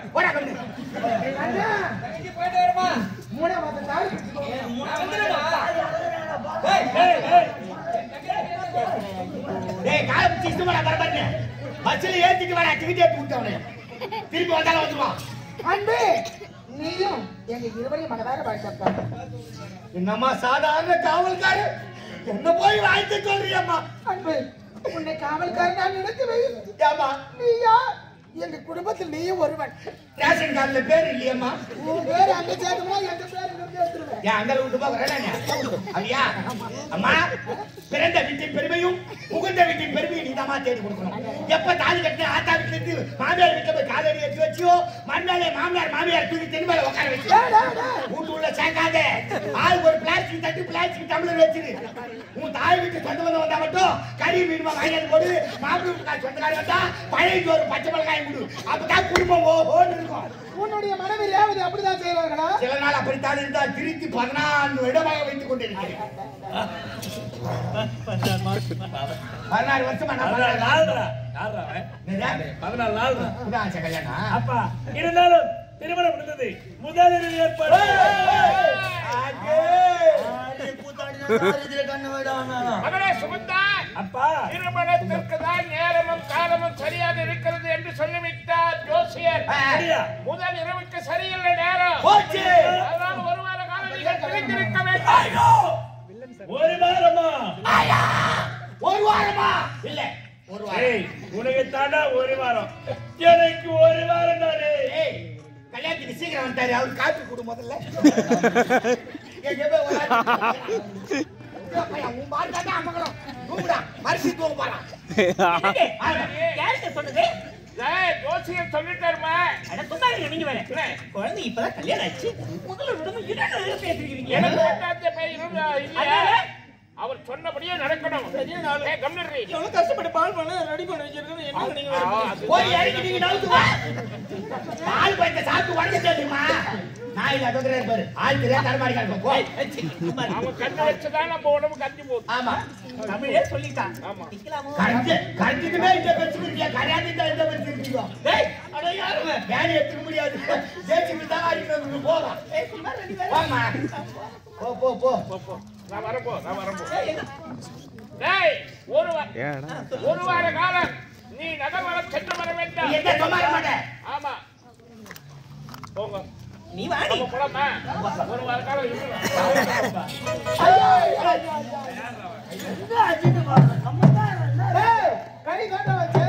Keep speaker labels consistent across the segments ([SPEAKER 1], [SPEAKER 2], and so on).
[SPEAKER 1] போடா கண்ணு
[SPEAKER 2] அண்ணா,
[SPEAKER 3] போயிட்டு வருமா
[SPEAKER 2] மூணே மாதம் தாலி கட்டிக்கோ.
[SPEAKER 1] டேய் கால பிடிச்சி இஷ்டமாடா பரபரன்னு பஸ்ல ஏத்திட்டு வாடா டிக்கெட் ஏத்தி விட்டவனே திருப்பி வந்தாலும் வந்துருவான்
[SPEAKER 2] அன்பு நீயும் எங்க இருவரையும் மனதார வாழ்த்தப்பா
[SPEAKER 1] என்னம்மா சாதாரண காவல்காரர் என்ன போய் வாழ்த்து சொல்றியம்மா
[SPEAKER 2] அன்பு உன்னை காவல்காரன் நான் நினைக்கவே
[SPEAKER 1] ஏம்மா
[SPEAKER 2] நீயா எங்க குடும்பத்தில் நீயும் ஒருவன்
[SPEAKER 1] ரேஷன் கார்டுல பேர் இல்லையம்மா
[SPEAKER 2] உன் பேர் அங்க சேர்த்துமா எங்க பேர் இங்க சேர்த்துருவேன்
[SPEAKER 1] ஏன் அங்க விட்டு போகிறேன் அப்படியா அம்மா பிறந்த வீட்டின் பெருமையும் புகுந்த வீட்டின் பெருமையும் நீ தேடி கொடுக்கணும் எப்ப தாலி கட்டி ஆத்தா வீட்டுல இருந்து மாமியார் வீட்டுல போய் காலடி எடுத்து வச்சியோ மண்ணாலே மாமியார் மாமியார் தூக்கி தென் மேல உட்கார வச்சு வீட்டு உள்ள சேர்க்காதே ஆளுக்கு ஒரு பிளாஸ்டிக் தட்டு பிளாஸ்டிக் டம்ளர் வச்சிரு உன் தாய் வீட்டு சொந்த பந்தம் வந்தா மட்டும் கறி மீன் வாங்கி போடு மாப்பிள்ளை வீட்டுக்கார சொந்தக்காரர் வந்தா பழைய சோறு பச்சை மிளகாய் கொடு அப்பதான் குடும்பம் ஓஹோன்னு இருக்கும்
[SPEAKER 2] உன்னுடைய மனைவி ரேவதி அப்படிதான் செய்வார்களா
[SPEAKER 1] சில நாள் அப்படித்தான் இருந்தால் திருத்தி பதினான்கு இடமாக வைத்துக் கொண்டிருக்கிறேன் பதினாறு வருஷமா நான்
[SPEAKER 4] பதினாலு
[SPEAKER 1] பதினாறு
[SPEAKER 4] நாள்ரா. யார்ரா அவன்?
[SPEAKER 1] என்னது?
[SPEAKER 4] பதினாலு நாள்ரா.
[SPEAKER 1] இதான் ஆச்சா கல்யாணம்
[SPEAKER 4] அப்பா இருந்தாலும் திருமணம் முடிந்தது முதலில் ஏற்பாடு
[SPEAKER 5] மகனே சுமந்தா
[SPEAKER 4] அப்பா
[SPEAKER 5] திருமணத்திற்கு தான் நேரமும் காலமும் சரியாக இருக்கிறது என்று சொல்லிவிட்டார் ஜோசியர்
[SPEAKER 4] அப்படியா?
[SPEAKER 5] முதல் இரவுக்கு சரியில்லை நேரம்
[SPEAKER 1] போச்சு
[SPEAKER 5] அதனால் ஒரு வார காலம் நீங்கள் பிரிந்திருக்க வேண்டும்
[SPEAKER 4] ஒரு வாரமா
[SPEAKER 1] ஒரு வாரமா இல்ல ஒரு வாரம்
[SPEAKER 4] ஏய் உனக்கு தாண்டா ஒரு வாரம் எனக்கு ஒரு வாரம் தானே
[SPEAKER 1] ஏய் கல்யாணத்துக்கு சீக்கிரம் வந்துட்டாரு அவரு காப்பி கொடு முதல்ல எங்க போய் ஒரு ஆள் ஐயோ, பையன், உன் பாரு தாண்டா அமங்கலம் தூங்குடா மறுபடியும் தூங்க போறான்
[SPEAKER 6] யாருக்கு சொன்னது
[SPEAKER 5] ஏய், ஜோசியர் சொல்லிட்டாருமா
[SPEAKER 6] அட சும்மா இருங்க நீங்க வேற குழந்தை இப்பதான் கல்யாணம் ஆச்சு முதல்ல விடுங்க என்ன பேசுறீங்க
[SPEAKER 5] எனக்கு எட்டாவது பையன் இருந்தா இல்லையா அவர் சொன்னபடியே நடக்கணும் ஏய், கம்முனு
[SPEAKER 6] எவ்வளவு கஷ்டப்பட்டு பால் பண்ண ரெடி பண்ணி வச்சிருக்கேன் என்ன நீங்க வேற
[SPEAKER 1] போய் இறங்கி நீங்க நவுத்து வா ஆள் பையன் சாப்பிட்டு உடனே தெரியுமா நாயில் அதோட இருப்பாரு ஆள் தெரியா தரமாடி கிடக்கும் போ
[SPEAKER 5] அவன் கண்ணு வச்சுதான் நம்ம உடம்பு கஞ்சி போகுது
[SPEAKER 1] ஆமா
[SPEAKER 6] தமிழே சொல்லிட்டான்
[SPEAKER 5] ஆமா.
[SPEAKER 6] நிக்கலாமோ
[SPEAKER 1] கரைஞ்சு கரைஞ்சுக்குமே இந்த வச்சுக்கிறியா கரையாதி தான் இந்த வச்சிருக்கீங்க
[SPEAKER 6] டேய் அட யாருங்க
[SPEAKER 1] வேலை எடுத்துக்க முடியாது ஜேசிபி தான் அடிக்கிறது போலாம்
[SPEAKER 6] ஏய் சும்மா ரெடி வேற
[SPEAKER 1] போமா போ போ போ
[SPEAKER 5] போ, போ. நான் வரப்போ நான் வரப்போ டேய் ஒரு வா- ஒரு வார காலம் நீ நகர்வனம் சென்று வர
[SPEAKER 1] நீ
[SPEAKER 5] வேண்டாம்
[SPEAKER 1] எந்த சும்மா இருக்க மாட்டே
[SPEAKER 5] ஆமா போங்க
[SPEAKER 6] நீ வாடி
[SPEAKER 5] நம்ம போலாமா ஒரு வார காலம் இருக்கு.
[SPEAKER 2] ஏய், கை காட்ட வச்சேன்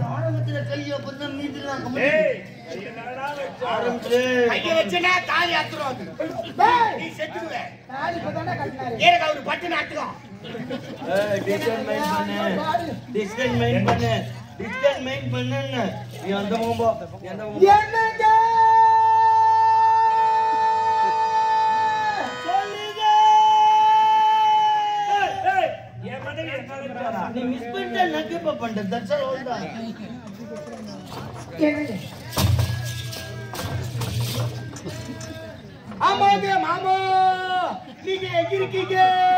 [SPEAKER 4] ஏய் என்னடா வச்சா?
[SPEAKER 1] கைய வச்சுனா தாலி அத்துரும் அது
[SPEAKER 2] டேய்,
[SPEAKER 1] நீ செத்துடுவே
[SPEAKER 2] தாலி இப்பதானே கட்டினாரு.
[SPEAKER 1] ஏறக அவரு பட்டு நாட்டுக்கும்
[SPEAKER 7] டிஸ்டன்ஸ் மெயின் பண்ணு டிஸ்டன்ஸ் மெயின் பண்ணு டிஸ்டன்ஸ் மெயின் பண்ணுன்னு நீ அந்த முகம் போ நீ அந்த முகம் போ.
[SPEAKER 2] என்னங்க
[SPEAKER 4] ஏய், ஏய், என் மனைவி என்ன வச்சாரா?
[SPEAKER 7] நீ மிஸ் பண்ணிட்ட நக்கு இப்ப பண்ற தட்ஸ் ஆல் ஓல்டா
[SPEAKER 2] என்னங்க
[SPEAKER 1] ஆமாங்க மாமா நீங்க எங்க இருக்கீங்க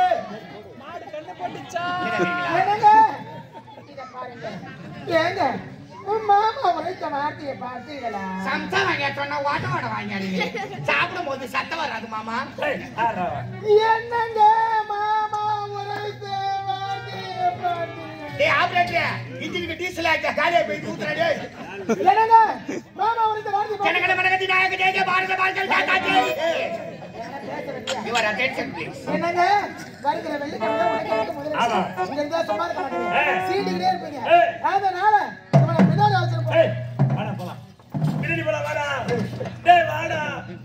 [SPEAKER 2] என்னங்க இத பாருங்க ஏங்க உன் மாமா உரைத்த வார்த்தையை பார்த்தீங்களா
[SPEAKER 1] சம்சா வாங்க சொன்னா ஓட்ட ஓட வாங்க சாப்பிடும் போது சத்தம் வராது மாமா
[SPEAKER 4] ஏய், யார்ரா அவன்?
[SPEAKER 2] என்னங்க மாமா உரைத்த வார்த்தையை பார்த்தீங்களா
[SPEAKER 1] டேய் ஆபரேட்டர் இன்ஜினுக்கு டீசல் ஆச்சா காலியா போய் ஊத்துறா டேய்
[SPEAKER 2] என்னங்க மாமா உரைத்த வார்த்தையை பார்த்தீங்களா?
[SPEAKER 1] கனகன மனகதி நாயக ஜெய பாரத பாரத டாடா ஜெய் யுவர் அட்டென்ஷன் ப்ளீஸ்
[SPEAKER 2] என்னங்க வருகிற வெள்ளிக்கிழமை உனக்கு எனக்கு முதல்ல
[SPEAKER 4] ஆமா.
[SPEAKER 2] இங்க இருந்தா சும்மா இருக்க மாட்டீங்க
[SPEAKER 4] ஏய்.
[SPEAKER 2] சீண்டிக்கிட்டே இருப்பீங்க
[SPEAKER 4] ஏய்.
[SPEAKER 2] அதனால இவனை பின்னாடி வச்சிருப்போம்
[SPEAKER 4] ஏய், வாடா போலாம். பின்னாடி போலாம், வாடா. டேய், வாடா.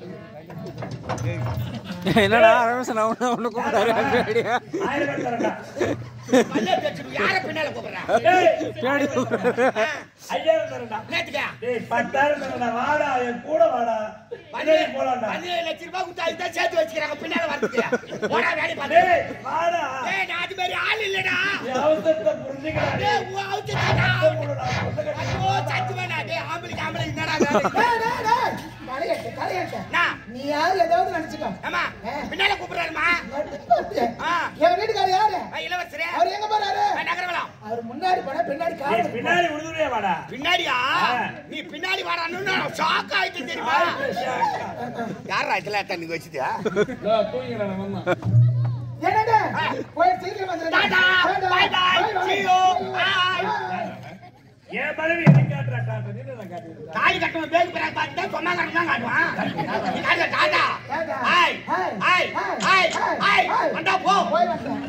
[SPEAKER 8] என்னடா ரமேஷன் அவன ஒண்ணு கூப்பிட்டாரு அப்படியா
[SPEAKER 4] ஆயிரம் பேர் தரேன்டா.
[SPEAKER 1] பல்ல பேச்சு யார பின்னால கூப்பிடுறா
[SPEAKER 4] டேய்,
[SPEAKER 8] பின்னாடி
[SPEAKER 4] ஐயாயிரம் தரேன்டா.
[SPEAKER 1] நேத்துக்கா
[SPEAKER 4] டேய், பத்தாயிரம் தரேன்டா. வாடா, என் கூட வாடா. பின்னாடி போலாம்டா.
[SPEAKER 1] பதினேழு லட்சம் ரூபாய் கொடுத்தா இதுதான் சேர்த்து வச்சுக்கிறாங்க பின்னால வரதுக்கு போடா வேலை பார்த்து
[SPEAKER 4] டேய், வாடா.
[SPEAKER 1] டேய் நான் அது மாதிரி ஆள் இல்லடா
[SPEAKER 4] என் அவசரத்தை புரிஞ்சுக்கடா, டேய்.
[SPEAKER 1] டேய் உன் அவுத்துட்டா ஐயோ சத்து வேணா டேய் ஆம்பளைக்கு ஆம்பளை என்னடா வேலை
[SPEAKER 2] டேய், டேய், டேய். தலையெட்டு, தலையெட்டு.
[SPEAKER 1] நான்
[SPEAKER 2] நீ யாரு ஏதாவது நினைச்சுக்கோ
[SPEAKER 1] ஆமா பின்னால கூப்பிடுறாருமா ஆ.
[SPEAKER 2] என் வீட்டுக்காரர் யாரு
[SPEAKER 1] ஆ, இளவரசரே
[SPEAKER 2] அவர் எங்க போறாரு
[SPEAKER 1] ஆ, நகரவலம்
[SPEAKER 2] அவர் முன்னாடி போனா பின்னாடி
[SPEAKER 4] டேய்,
[SPEAKER 2] காவல்
[SPEAKER 4] பின்னாடி விழுதுறியா வாடா
[SPEAKER 1] பின்னாடியா
[SPEAKER 4] ஆ.
[SPEAKER 1] நீ பின்னாடி வரான்னு ஷாக் ஆயிட்டு அர்த்தம் தெரியுமா யாரா இதெல்லாம் தண்ணி வச்சுட்டியா
[SPEAKER 4] தூங்கிறேன் வந்தான்
[SPEAKER 2] என்னங்க போய் சீக்கிரம் வந்துருங்க
[SPEAKER 1] டாடா பாய் பாய் see you bye
[SPEAKER 4] என் மனைவி என்ன காட்டுறா காட்டுறேன் நீ என்ன காட்டுறேன்
[SPEAKER 1] தாலி கட்டணும் பேருக்கு பிறகு பார்த்துட்டு சொன்னா கட்டணும் தான் காட்டுவான் நீ காட்டுற tata hi hi hi hi வந்தா போ
[SPEAKER 2] போய் வந்தேன்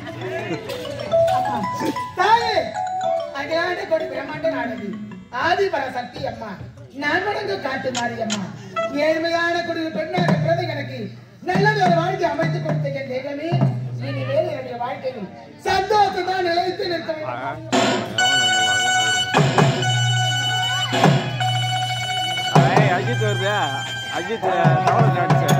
[SPEAKER 2] தாயே அகிலாண்ட கொடி பிரம்மாண்ட நாடகி ஆதிபர சக்தி அம்மா நன்மடங்கு காட்டு மாரியம்மா ஏழ்மையான குடியில் பெண்ணாக பிறந்த எனக்கு நல்லது ஒரு வாழ்க்கை அமைத்து கொடுத்த என் தெய்வமே இனிமேல் என்னுடைய வாழ்க்கையில் சந்தோஷம் தான் நிலைத்து நிற்க வேண்டும்
[SPEAKER 8] ஏய் அஜித் வருது அஜித் தவறு காட்டுச்சு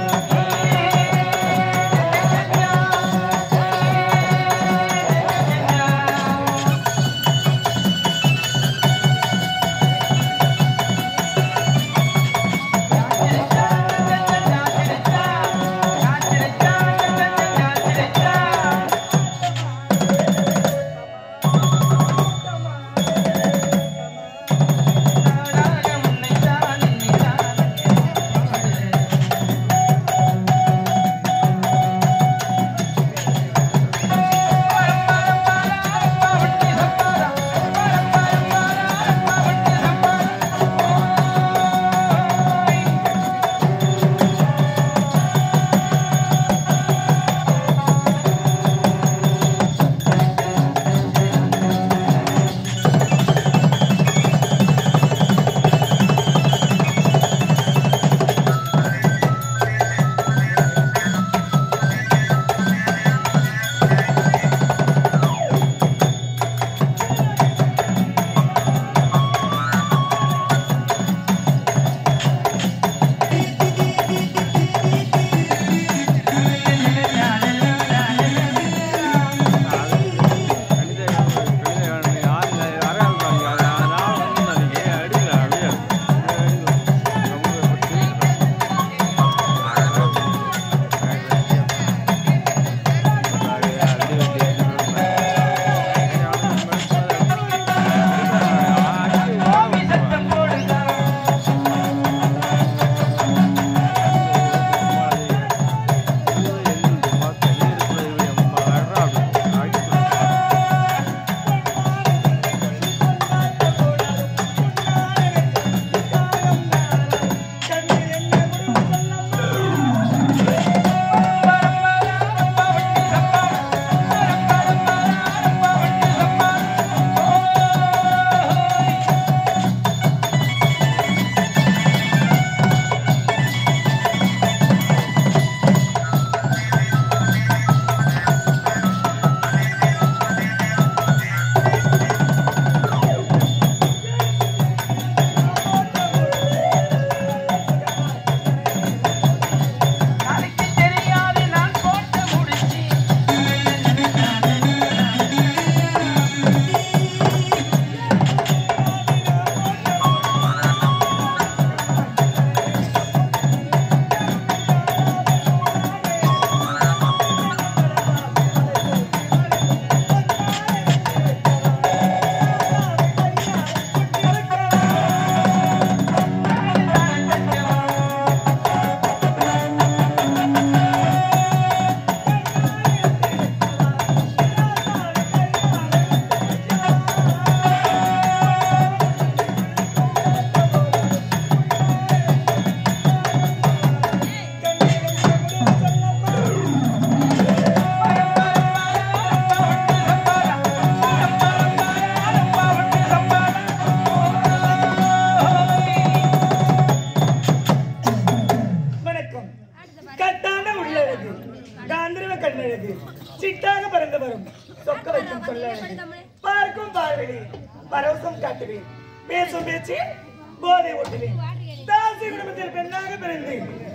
[SPEAKER 6] வணக்கம் கட்டான உள்ளழகு காந்திரவ கண்ணழகு சிட்டாக பறந்து வரும் சொக்க வைக்கும் சொல்லழகு பார்க்கும் பார்வையில் பரவசம் காட்டுவேன் பேசும் பேச்சு போதை ஓட்டுவேன் தாசி குடும்பத்தில் பெண்ணாக பிறந்து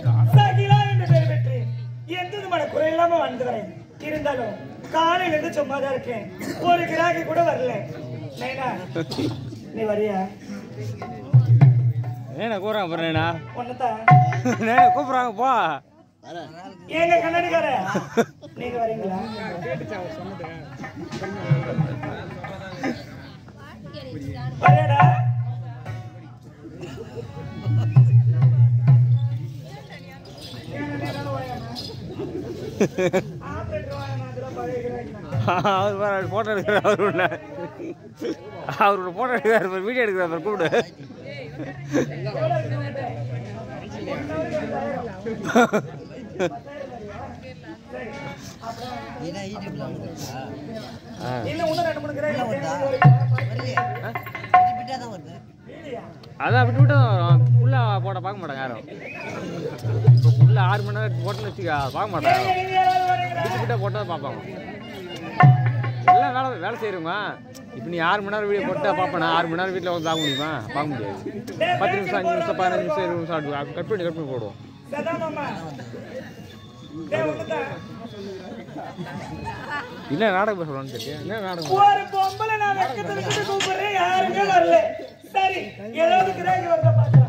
[SPEAKER 6] சகிலா என்று பெயர் பெற்றேன் எந்த மன குறை இல்லாம வாழ்ந்து வரேன் இருந்தாலும் காலையில இருந்து சும்மா தான் இருக்கேன் ஒரு கிராக்கி கூட வரல நைனா நீ வரியா
[SPEAKER 8] என்ன கூறாங்க பாருண்ணா
[SPEAKER 6] ஒன்னதான்
[SPEAKER 8] கூப்பிடுறாங்க போ
[SPEAKER 6] ஏங்க கண்ணாடிக்கார நீங்க வரீங்களா வரையடா ஆப்ரேட்டர் வாங்க நான் அதெல்லாம் பழைய கிராக்கி
[SPEAKER 8] அவர் பாரு ஃபோட்டோ எடுக்கிறார் அவர் உள்ள அவரோட ஃபோட்டோ எடுக்கிறார் வீடியோ எடுக்கிறார் கூப்பிடு ஆ.
[SPEAKER 6] இன்னும் இன்னும் ரெண்டு மூணு கிராக்கி
[SPEAKER 8] அதான் விட்டு விட்டு தான் வரும் ஃபுல்லாக போட பார்க்க மாட்டாங்க யாரும் இப்போ ஃபுல்லாக ஆறு மணி நேரம் போட்டோன்னு வச்சுக்க பார்க்க மாட்டாங்க விட்டு விட்டு போட்டால் தான் பார்ப்பாங்க எல்லாம் வேலை வேலை செய்கிறவங்க இப்போ நீ ஆறு மணி நேரம் வீடியோ போட்டால் பார்ப்பேன் ஆறு மணி நேரம் வீட்டில் வந்து பார்க்க முடியுமா பார்க்க முடியாது பத்து நிமிஷம் அஞ்சு நிமிஷம் பதினஞ்சு நிமிஷம் இருபது நிமிஷம் அப்படி கட் பண்ணி கட் பண்ணி போடுவோம்
[SPEAKER 6] சதா மாமா டேய் ஒண்ணுதான்
[SPEAKER 8] இல்லை நாடகம் பேசுகிறோன்னு தெரியும் என்ன நாடகம்
[SPEAKER 6] ஒரு பொம்பளை நான் வெக்கத்தை விட்டுட்டு கூப்பிடுறேன் யாருமே வரல சரி ஏதாவது கிராக்கி வருதா பாக்கலாம்